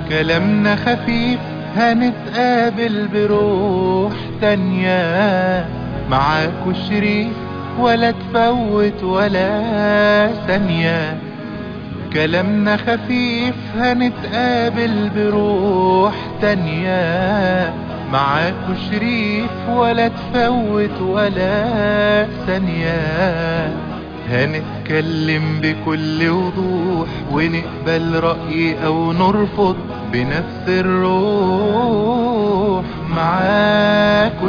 كلامنا خفيف هنتقابل بروح تانية معاكوا شريف ولا تفوت ولا ثانية كلامنا خفيف هنتقابل بروح تانية معاكوا شريف ولا تفوت ولا ثانية هنتكلم بكل وضوح ونقبل رأي أو نرفض بنفس الروح معاكوا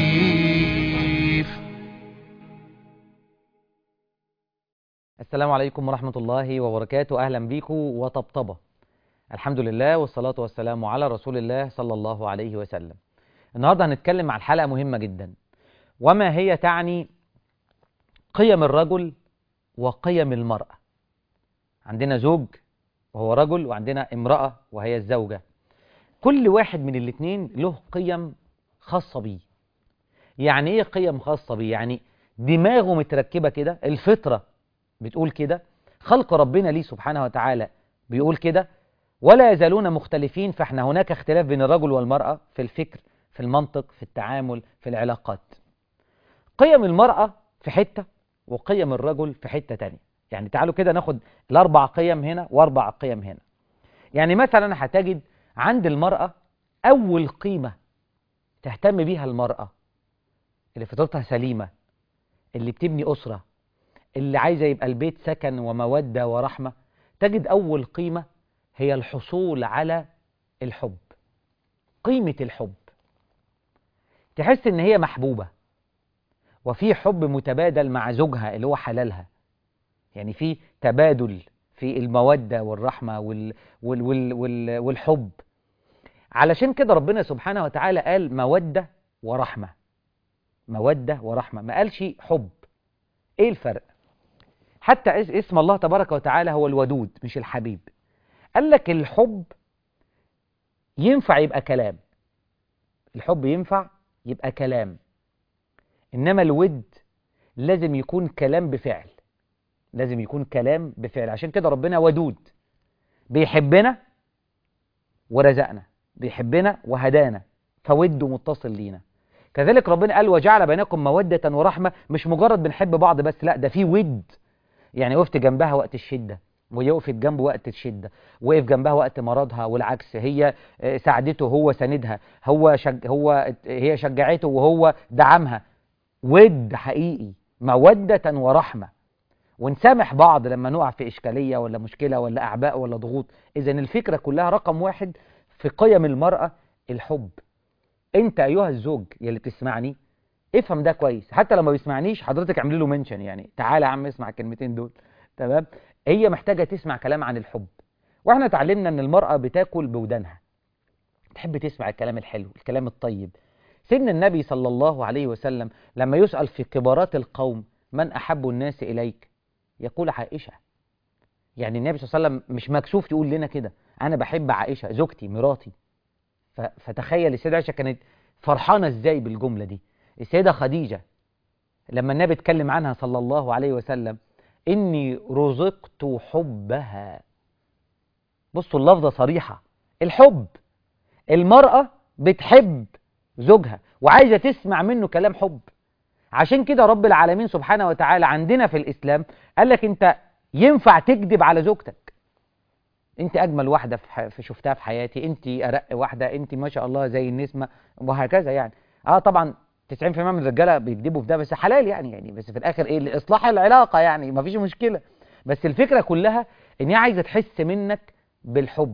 شريف السلام عليكم ورحمة الله وبركاته أهلا بيكم وطبطبة الحمد لله والصلاة والسلام على رسول الله صلى الله عليه وسلم النهاردة هنتكلم عن حلقة مهمة جدا وما هي تعني قيم الرجل وقيم المرأة عندنا زوج وهو رجل وعندنا امرأة وهي الزوجة كل واحد من الاتنين له قيم خاصة بيه يعني ايه قيم خاصة بيه يعني دماغه متركبة كده الفطرة بتقول كده خلق ربنا ليه سبحانه وتعالى بيقول كده ولا يزالون مختلفين فاحنا هناك اختلاف بين الرجل والمرأة في الفكر في المنطق في التعامل في العلاقات قيم المرأة في حتة وقيم الرجل في حتة تانية يعني تعالوا كده ناخد الأربع قيم هنا وأربع قيم هنا يعني مثلا هتجد عند المرأة أول قيمة تهتم بيها المرأة اللي فطرتها سليمة اللي بتبني أسرة اللي عايزة يبقى البيت سكن ومودة ورحمة تجد أول قيمة هي الحصول على الحب قيمة الحب تحس إن هي محبوبة وفي حب متبادل مع زوجها اللي هو حلالها يعني في تبادل في المودة والرحمة وال وال وال وال والحب علشان كده ربنا سبحانه وتعالى قال مودة ورحمة مودة ورحمة ما قالش حب ايه الفرق حتى اسم الله تبارك وتعالى هو الودود مش الحبيب قال لك الحب ينفع يبقى كلام الحب ينفع يبقى كلام إنما الود لازم يكون كلام بفعل لازم يكون كلام بفعل عشان كده ربنا ودود بيحبنا ورزقنا بيحبنا وهدانا فوده متصل لينا كذلك ربنا قال وجعل بينكم مودة ورحمة مش مجرد بنحب بعض بس لا ده في ود يعني وقفت جنبها وقت الشدة وهي وقفت جنبه وقت الشدة وقف جنبها وقت مرضها والعكس هي ساعدته هو ساندها هو شج هو هي شجعته وهو دعمها ود حقيقي مودة ورحمة ونسامح بعض لما نقع في إشكالية ولا مشكلة ولا أعباء ولا ضغوط إذا الفكرة كلها رقم واحد في قيم المرأة الحب أنت أيها الزوج يلي بتسمعني افهم ده كويس حتى لو ما بيسمعنيش حضرتك اعملي له منشن يعني تعالى يا عم اسمع الكلمتين دول تمام هي محتاجة تسمع كلام عن الحب واحنا اتعلمنا ان المرأة بتاكل بودانها تحب تسمع الكلام الحلو الكلام الطيب سيدنا النبي صلى الله عليه وسلم لما يسأل في كبارات القوم من أحب الناس إليك يقول عائشة يعني النبي صلى الله عليه وسلم مش مكسوف يقول لنا كده أنا بحب عائشة زوجتي مراتي فتخيل السيدة عائشة كانت فرحانة ازاي بالجملة دي السيدة خديجة لما النبي اتكلم عنها صلى الله عليه وسلم إني رزقت حبها بصوا اللفظة صريحة الحب المرأة بتحب زوجها وعايزة تسمع منه كلام حب عشان كده رب العالمين سبحانه وتعالى عندنا في الإسلام قال لك أنت ينفع تكذب على زوجتك أنت أجمل واحدة في شفتها في حياتي أنت أرق واحدة أنت ما شاء الله زي النسمة وهكذا يعني آه طبعا 90% من الرجاله بيكذبوا في ده بس حلال يعني يعني بس في الاخر ايه اصلاح العلاقه يعني ما فيش مشكله بس الفكره كلها ان هي عايزه تحس منك بالحب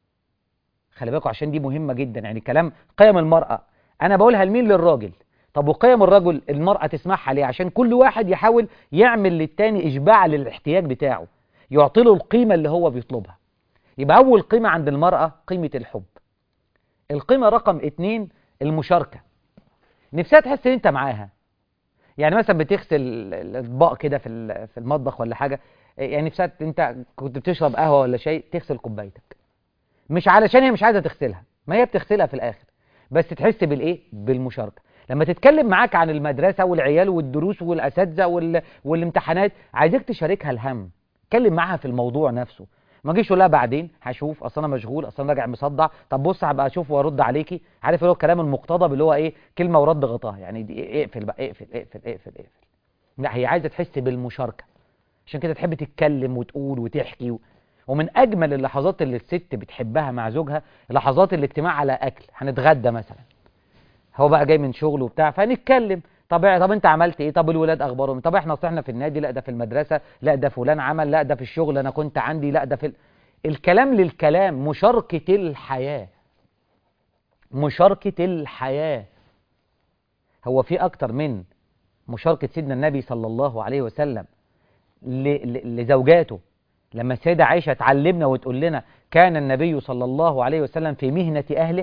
خلي بالكوا عشان دي مهمه جدا يعني كلام قيم المراه انا بقولها لمين للراجل طب وقيم الرجل المراه تسمعها ليه عشان كل واحد يحاول يعمل للتاني اشباع للاحتياج بتاعه يعطي له القيمه اللي هو بيطلبها يبقى اول قيمه عند المراه قيمه الحب القيمه رقم اتنين المشاركه نفسها تحس ان انت معاها يعني مثلا بتغسل الاطباق كده في في المطبخ ولا حاجه يعني نفسها انت كنت بتشرب قهوه ولا شاي تغسل كوبايتك مش علشان هي مش عايزه تغسلها ما هي بتغسلها في الاخر بس تحس بالايه بالمشاركه لما تتكلم معاك عن المدرسه والعيال والدروس والاساتذه وال... والامتحانات عايزك تشاركها الهم اتكلم معاها في الموضوع نفسه ما اجيش اقول لها بعدين هشوف اصل انا مشغول اصل انا راجع مصدع طب بص هبقى اشوف وارد عليكي عارف اللي هو الكلام المقتضب اللي هو ايه كلمه ورد غطاها يعني دي اقفل بقى اقفل اقفل اقفل اقفل لا هي عايزه تحس بالمشاركه عشان كده تحب تتكلم وتقول وتحكي و... ومن اجمل اللحظات اللي الست بتحبها مع زوجها لحظات الاجتماع على اكل هنتغدى مثلا هو بقى جاي من شغل وبتاع فنتكلم طب طب انت عملت ايه طب الولاد اخبارهم طب احنا اصل احنا في النادي لا ده في المدرسه لا ده فلان عمل لا ده في الشغل انا كنت عندي لا ده في ال... الكلام للكلام مشاركه الحياه مشاركه الحياه هو في اكتر من مشاركه سيدنا النبي صلى الله عليه وسلم ل... ل... لزوجاته لما السيده عائشه تعلمنا وتقول لنا كان النبي صلى الله عليه وسلم في مهنه اهله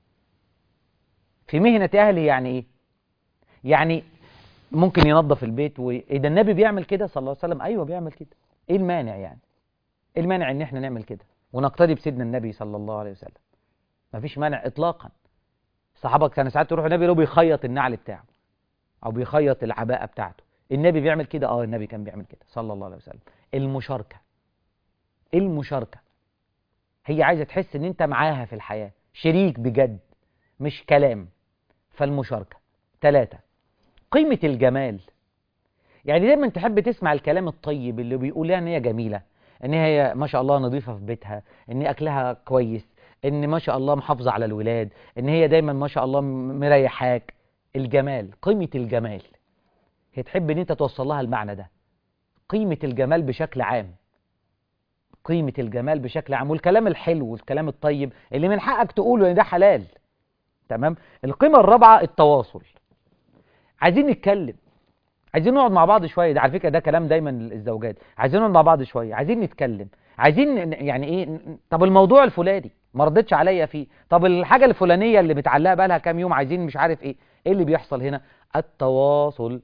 في مهنه اهله يعني ايه يعني ممكن ينظف البيت واذا النبي بيعمل كده صلى الله عليه وسلم ايوه بيعمل كده ايه المانع يعني ايه المانع ان احنا نعمل كده ونقتدي بسيدنا النبي صلى الله عليه وسلم مفيش مانع اطلاقا الصحابه كانوا ساعات يروحوا النبي لو بيخيط النعل بتاعه او بيخيط العباءه بتاعته النبي بيعمل كده اه النبي كان بيعمل كده صلى الله عليه وسلم المشاركه المشاركه هي عايزه تحس ان انت معاها في الحياه شريك بجد مش كلام فالمشاركه ثلاثه قيمة الجمال يعني دايما تحب تسمع الكلام الطيب اللي بيقول ان هي جميلة ان هي ما شاء الله نظيفة في بيتها ان اكلها كويس ان ما شاء الله محافظة على الولاد ان هي دايما ما شاء الله مريحاك الجمال قيمة الجمال هي تحب ان انت توصل لها المعنى ده قيمة الجمال بشكل عام قيمة الجمال بشكل عام والكلام الحلو والكلام الطيب اللي من حقك تقوله ان ده حلال تمام القيمة الرابعة التواصل عايزين نتكلم عايزين نقعد مع بعض شويه ده على فكره ده كلام دايما الزوجات عايزين نقعد مع بعض شويه عايزين نتكلم عايزين يعني ايه طب الموضوع الفلاني ما ردتش عليا فيه طب الحاجه الفلانيه اللي متعلقه بقى لها كام يوم عايزين مش عارف ايه ايه اللي بيحصل هنا التواصل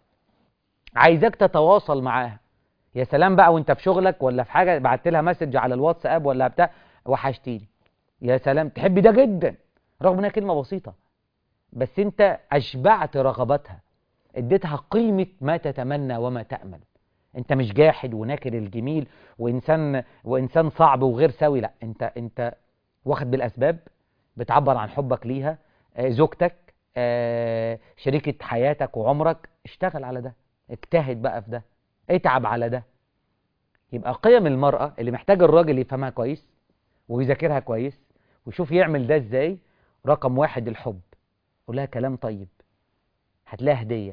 عايزاك تتواصل معاها يا سلام بقى وانت في شغلك ولا في حاجه بعت لها مسج على الواتساب ولا بتاع وحشتيني يا سلام تحبي ده جدا رغم انها كلمه بسيطه بس انت اشبعت رغبتها اديتها قيمة ما تتمنى وما تأمل انت مش جاحد وناكر الجميل وانسان وانسان صعب وغير سوي لا انت انت واخد بالاسباب بتعبر عن حبك ليها آه زوجتك آه شريكة حياتك وعمرك اشتغل على ده اجتهد بقى في ده اتعب على ده يبقى قيم المرأة اللي محتاج الراجل يفهمها كويس ويذاكرها كويس ويشوف يعمل ده ازاي رقم واحد الحب قول لها كلام طيب هتلاقيها هديه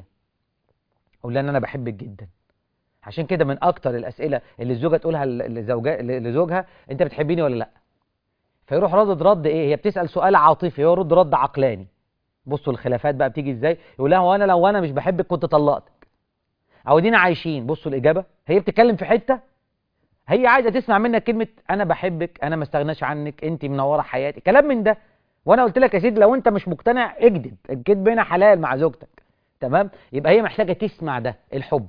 قول لها ان انا بحبك جدا عشان كده من اكتر الاسئله اللي الزوجه تقولها لزوجها لزوجها انت بتحبيني ولا لا فيروح ردد رد ايه هي بتسال سؤال عاطفي هو يرد رد عقلاني بصوا الخلافات بقى بتيجي ازاي يقول لها هو انا لو انا مش بحبك كنت طلقتك او دينا عايشين بصوا الاجابه هي بتتكلم في حته هي عايزه تسمع منك كلمه انا بحبك انا ما استغناش عنك انت منوره حياتي كلام من ده وانا قلت لك يا سيدي لو انت مش مقتنع اكذب الكذب هنا حلال مع زوجتك تمام يبقى هي محتاجه تسمع ده الحب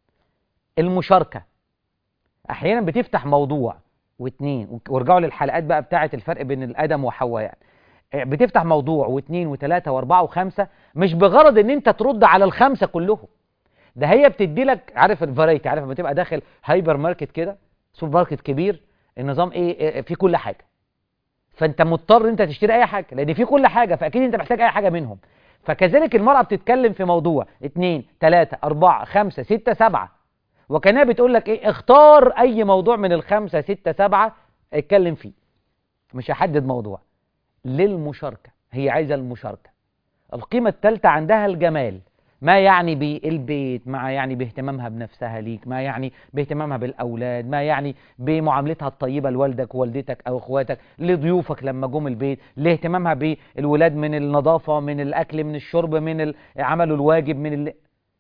المشاركه احيانا بتفتح موضوع واثنين وارجعوا للحلقات بقى بتاعه الفرق بين الادم وحواء يعني بتفتح موضوع واثنين وثلاثه واربعه وخمسه مش بغرض ان انت ترد على الخمسه كلهم ده هي بتدي لك عارف الفرايتي عارف لما تبقى داخل هايبر ماركت كده سوبر ماركت كبير النظام ايه في كل حاجه فانت مضطر انت تشتري اي حاجه لان في كل حاجه فاكيد انت محتاج اي حاجه منهم فكذلك المرأة بتتكلم في موضوع اتنين تلاتة أربعة خمسة ستة سبعة وكانها بتقول لك ايه اختار اي موضوع من الخمسة ستة سبعة اتكلم فيه مش هحدد موضوع للمشاركة هي عايزة المشاركة القيمة الثالثة عندها الجمال ما يعني بالبيت ما يعني باهتمامها بنفسها ليك ما يعني باهتمامها بالأولاد ما يعني بمعاملتها الطيبة لوالدك ووالدتك أو إخواتك لضيوفك لما جم البيت لاهتمامها بالولاد من النظافة من الأكل من الشرب من عمل الواجب من ال...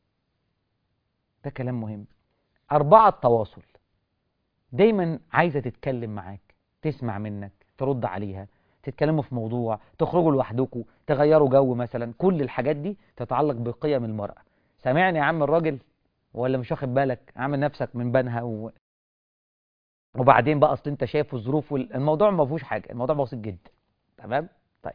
ده كلام مهم أربعة التواصل دايما عايزة تتكلم معاك تسمع منك ترد عليها تتكلموا في موضوع تخرجوا لوحدكم تغيروا جو مثلا كل الحاجات دي تتعلق بقيم المرأة سامعني يا عم الراجل ولا مش واخد بالك عامل نفسك من بنها و... وبعدين بقى اصل انت شايف الظروف وال... الموضوع ما فيهوش حاجه الموضوع بسيط جدا تمام طيب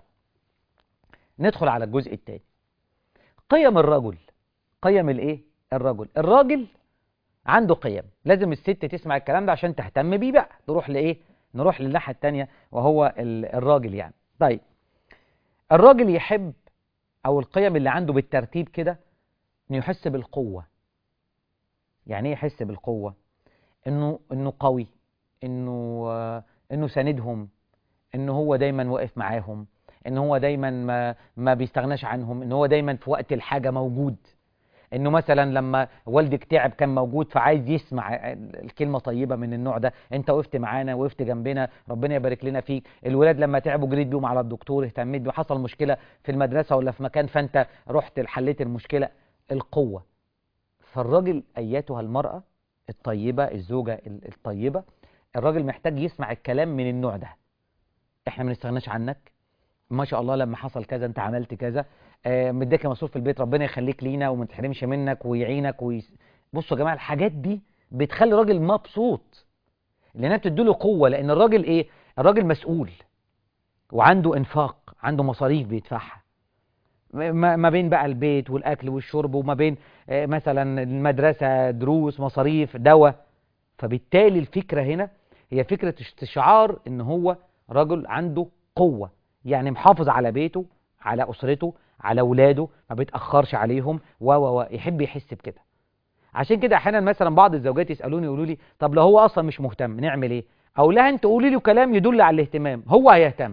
ندخل على الجزء الثاني قيم الرجل قيم الايه الرجل الراجل عنده قيم لازم الست تسمع الكلام ده عشان تهتم بيه بقى نروح لايه نروح للناحيه الثانيه وهو ال- الراجل يعني طيب الراجل يحب او القيم اللي عنده بالترتيب كده انه يحس بالقوه يعني ايه يحس بالقوه انه انه قوي انه آه، انه ساندهم ان هو دايما واقف معاهم ان هو دايما ما ما بيستغناش عنهم ان هو دايما في وقت الحاجه موجود انه مثلا لما والدك تعب كان موجود فعايز يسمع الكلمه طيبه من النوع ده انت وقفت معانا وقفت جنبنا ربنا يبارك لنا فيك الولاد لما تعبوا جريت بيهم على الدكتور اهتميت بيه حصل مشكله في المدرسه ولا في مكان فانت رحت حليت المشكله القوه فالراجل ايتها المراه الطيبه الزوجه ال- الطيبه الراجل محتاج يسمع الكلام من النوع ده احنا ما نستغناش عنك ما شاء الله لما حصل كذا انت عملت كذا آه، مديك مصروف في البيت ربنا يخليك لينا وما تحرمش منك ويعينك ويس... بصوا يا جماعه الحاجات دي بتخلي الراجل مبسوط لانها بتديله قوه لان الراجل ايه الراجل مسؤول وعنده انفاق عنده مصاريف بيدفعها ما ما بين بقى البيت والاكل والشرب وما بين آه، مثلا المدرسه دروس مصاريف دواء فبالتالي الفكره هنا هي فكره استشعار ان هو رجل عنده قوه يعني محافظ على بيته على اسرته على اولاده ما بيتاخرش عليهم و و و يحب يحس بكده عشان كده احيانا مثلا بعض الزوجات يسالوني يقولوا لي طب لو هو اصلا مش مهتم نعمل ايه او لا انت قولي له كلام يدل على الاهتمام هو هيهتم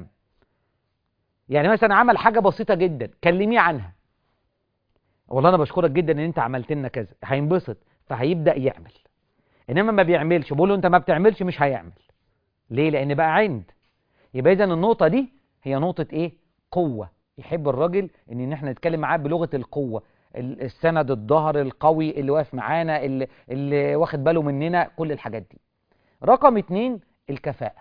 يعني مثلا عمل حاجه بسيطه جدا كلميه عنها والله انا بشكرك جدا ان انت عملت لنا كذا هينبسط فهيبدا يعمل انما ما بيعملش بقول له انت ما بتعملش مش هيعمل ليه لان بقى عند يبقى اذا النقطه دي هي نقطه ايه قوه يحب الراجل ان إن احنا نتكلم معاه بلغه القوه ال- السند الظهر القوي اللي واقف معانا اللي, اللي واخد باله مننا كل الحاجات دي رقم اتنين الكفاءه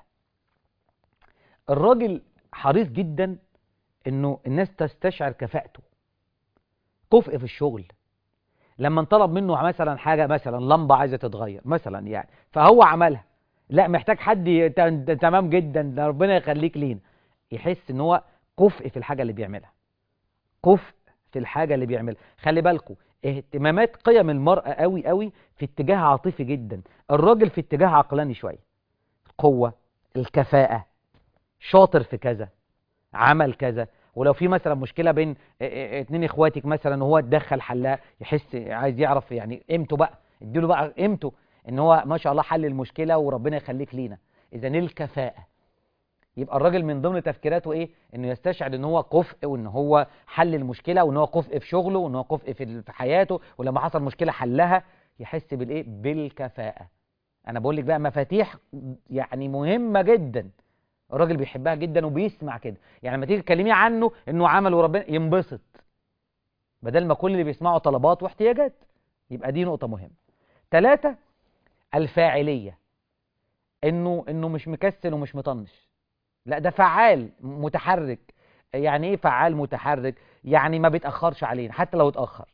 الراجل حريص جدا انه الناس تستشعر كفاءته كفء في الشغل لما انطلب منه مثلا حاجه مثلا لمبه عايزه تتغير مثلا يعني فهو عملها لا محتاج حد ي- ت- ت- تمام جدا ده ربنا يخليك لينا يحس ان هو كفء في الحاجه اللي بيعملها كفء في الحاجه اللي بيعملها خلي بالكم اهتمامات قيم المراه قوي قوي في اتجاه عاطفي جدا الراجل في اتجاه عقلاني شويه القوه الكفاءه شاطر في كذا عمل كذا ولو في مثلا مشكله بين ا- ا- اتنين اخواتك مثلا وهو اتدخل حلها يحس عايز يعرف يعني قيمته بقى اديله بقى قيمته ان هو ما شاء الله حل المشكله وربنا يخليك لينا اذا الكفاءه يبقى الراجل من ضمن تفكيراته ايه انه يستشعر ان هو كفء وان هو حل المشكله وان هو كفء في شغله وان هو كفء في ال- في حياته ولما حصل مشكله حلها يحس بالايه بالكفاءه انا بقول لك بقى مفاتيح يعني مهمه جدا الراجل بيحبها جدا وبيسمع كده يعني لما تيجي تكلميه عنه انه عمل وربنا ينبسط بدل ما كل اللي بيسمعوا طلبات واحتياجات يبقى دي نقطه مهمه ثلاثة الفاعليه انه انه مش مكسل ومش مطنش لا ده فعال متحرك يعني ايه فعال متحرك يعني ما بيتاخرش علينا حتى لو اتاخر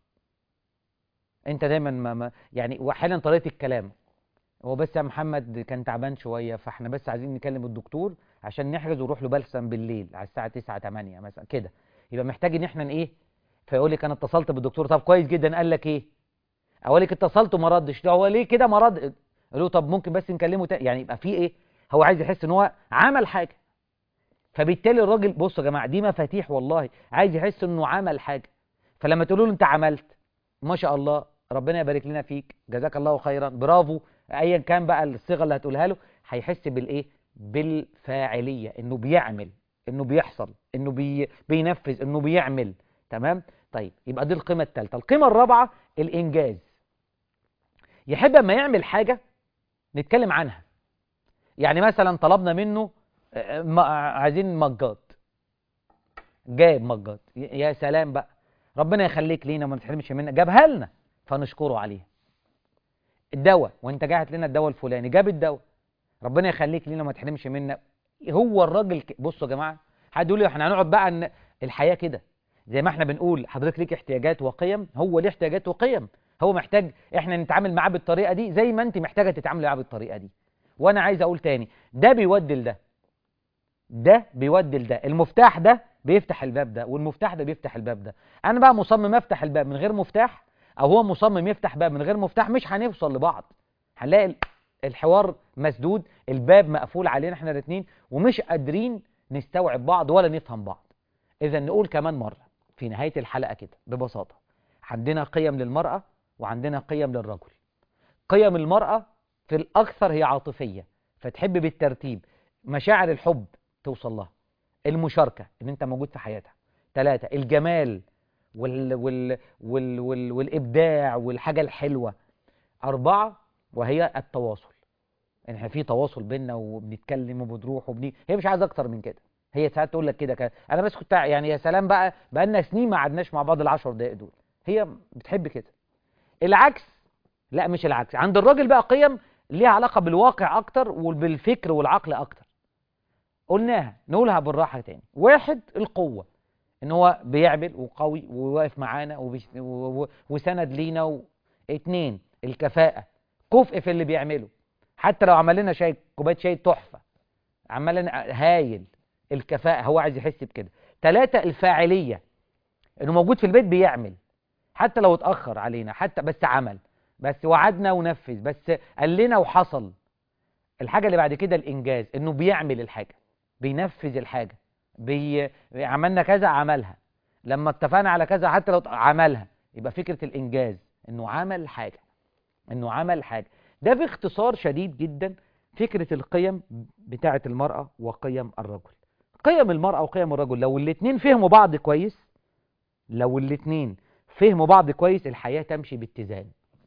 انت دايما ما ما يعني واحيانا طريقه الكلام هو بس يا محمد كان تعبان شويه فاحنا بس عايزين نكلم الدكتور عشان نحجز ونروح له بلسم بالليل على الساعه 9 8 مثلا كده يبقى محتاج ان احنا ايه فيقول لك انا اتصلت بالدكتور طب كويس جدا قال لك ايه اقول لك اتصلت وما ردش ده هو ليه كده ما رد قال له طب ممكن بس نكلمه تاني يعني يبقى في ايه هو عايز يحس ان هو عمل حاجه فبالتالي الراجل بصوا يا جماعه دي مفاتيح والله عايز يحس انه عمل حاجه فلما تقولوا له انت عملت ما شاء الله ربنا يبارك لنا فيك جزاك الله خيرا برافو ايا كان بقى الصيغه اللي هتقولها له هيحس بالايه بالفاعليه انه بيعمل انه بيحصل انه بي بينفذ انه بيعمل تمام طيب يبقى دي القيمه الثالثه القيمه الرابعه الانجاز يحب اما يعمل حاجه نتكلم عنها يعني مثلا طلبنا منه آه، م- عايزين مجات جايب مجات ي- يا سلام بقى ربنا يخليك لينا وما نتحرمش منك جابها لنا فنشكره عليها الدواء وانت جاي هات لنا الدواء الفلاني جاب الدواء ربنا يخليك لينا وما تحرمش منك هو الراجل ك... بصوا يا جماعه حد يقول لي احنا هنقعد بقى ان الحياه كده زي ما احنا بنقول حضرتك ليك احتياجات وقيم هو ليه احتياجات وقيم هو محتاج احنا نتعامل معاه بالطريقه دي زي ما انت محتاجه تتعاملي معاه بالطريقه دي وانا عايز اقول تاني ده بيودي لده ده بيودي لده المفتاح ده بيفتح الباب ده والمفتاح ده بيفتح الباب ده انا بقى مصمم افتح الباب من غير مفتاح او هو مصمم يفتح باب من غير مفتاح مش هنوصل لبعض هنلاقي ال- الحوار مسدود الباب مقفول علينا احنا الاثنين ومش قادرين نستوعب بعض ولا نفهم بعض اذا نقول كمان مرة في نهاية الحلقة كده ببساطة عندنا قيم للمرأة وعندنا قيم للرجل قيم المرأة في الأكثر هي عاطفية فتحب بالترتيب مشاعر الحب توصل لها المشاركة ان انت موجود في حياتها ثلاثة الجمال وال وال وال وال والإبداع والحاجة الحلوة أربعة وهي التواصل ان احنا في تواصل بينا وبنتكلم وبنروح وبني هي مش عايزه اكتر من كده هي ساعات تقول لك كده كده انا بس كنت يعني يا سلام بقى بقالنا سنين ما قعدناش مع بعض العشر دقايق دول هي بتحب كده العكس لا مش العكس عند الراجل بقى قيم ليها علاقه بالواقع اكتر وبالفكر والعقل اكتر قلناها نقولها بالراحه تاني واحد القوه ان هو بيعمل وقوي وواقف معانا وبيش- و- و- وسند لينا و... اتنين الكفاءه كفء في اللي بيعمله حتى لو عمل لنا شاي كوبايه شاي تحفه عمل لنا هايل الكفاءه هو عايز يحس بكده ثلاثة الفاعليه انه موجود في البيت بيعمل حتى لو اتاخر علينا حتى بس عمل بس وعدنا ونفذ بس قال لنا وحصل الحاجه اللي بعد كده الانجاز انه بيعمل الحاجه بينفذ الحاجه بي... عملنا كذا عملها لما اتفقنا على كذا حتى لو ت- عملها يبقى فكره الانجاز انه عمل حاجه انه عمل حاجه ده باختصار شديد جدا فكره القيم بتاعه المراه وقيم الرجل قيم المراه وقيم الرجل لو الاتنين فهموا بعض كويس لو الاتنين فهموا بعض كويس الحياه تمشي باتزان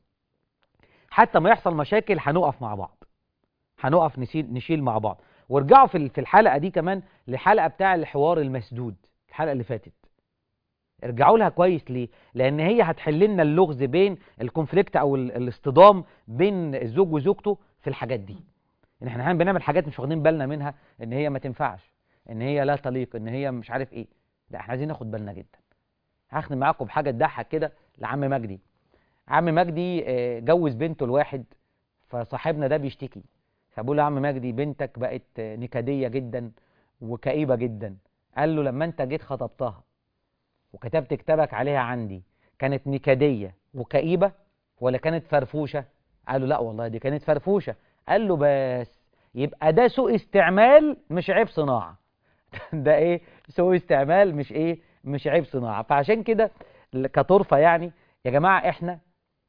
حتى ما يحصل مشاكل هنقف مع بعض هنقف نشيل نشيل مع بعض وارجعوا في ال- في الحلقه دي كمان لحلقه بتاع الحوار المسدود الحلقه اللي فاتت ارجعوا لها كويس ليه لان هي هتحل لنا اللغز بين الكونفليكت او ال- الاصطدام بين الزوج وزوجته في الحاجات دي ان احنا احيانا بنعمل حاجات مش واخدين بالنا منها ان هي ما تنفعش ان هي لا تليق ان هي مش عارف ايه لا احنا عايزين ناخد بالنا جدا هختم معاكم بحاجه تضحك كده لعم مجدي عم مجدي آه، جوز بنته الواحد فصاحبنا ده بيشتكي فبقول له يا عم مجدي بنتك بقت آه، نكديه جدا وكئيبه جدا قال له لما انت جيت خطبتها وكتبت كتابك عليها عندي كانت نكديه وكئيبه ولا كانت فرفوشه قال له لا والله دي كانت فرفوشه قال له بس يبقى ده سوء استعمال مش عيب صناعه ده ايه سوء استعمال مش ايه مش عيب صناعه فعشان كده ل- كطرفه يعني يا جماعه احنا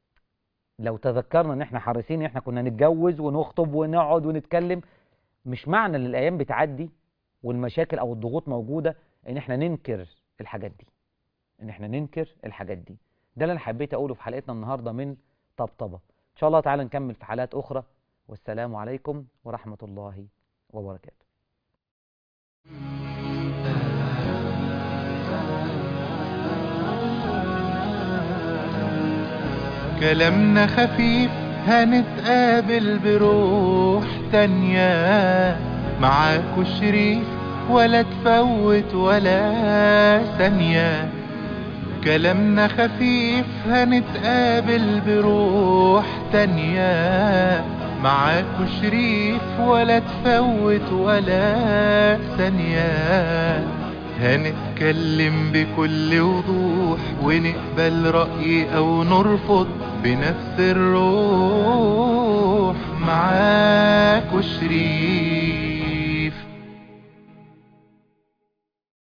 لو تذكرنا ان احنا حريصين ان احنا كنا نتجوز ونخطب ونقعد ونتكلم مش معنى ان الايام بتعدي والمشاكل او الضغوط موجوده ان احنا ننكر الحاجات دي ان احنا ننكر الحاجات دي ده اللي انا حبيت اقوله في حلقتنا النهارده من طبطبه ان شاء الله تعالى نكمل في حلقات اخرى والسلام عليكم ورحمه الله وبركاته كلامنا خفيف هنتقابل بروح تانية معاكو شريف ولا تفوت ولا ثانية كلامنا خفيف هنتقابل بروح تانية معاكو شريف ولا تفوت ولا ثانية هنتكلم بكل وضوح ونقبل رأي أو نرفض بنفس الروح معاكو شريف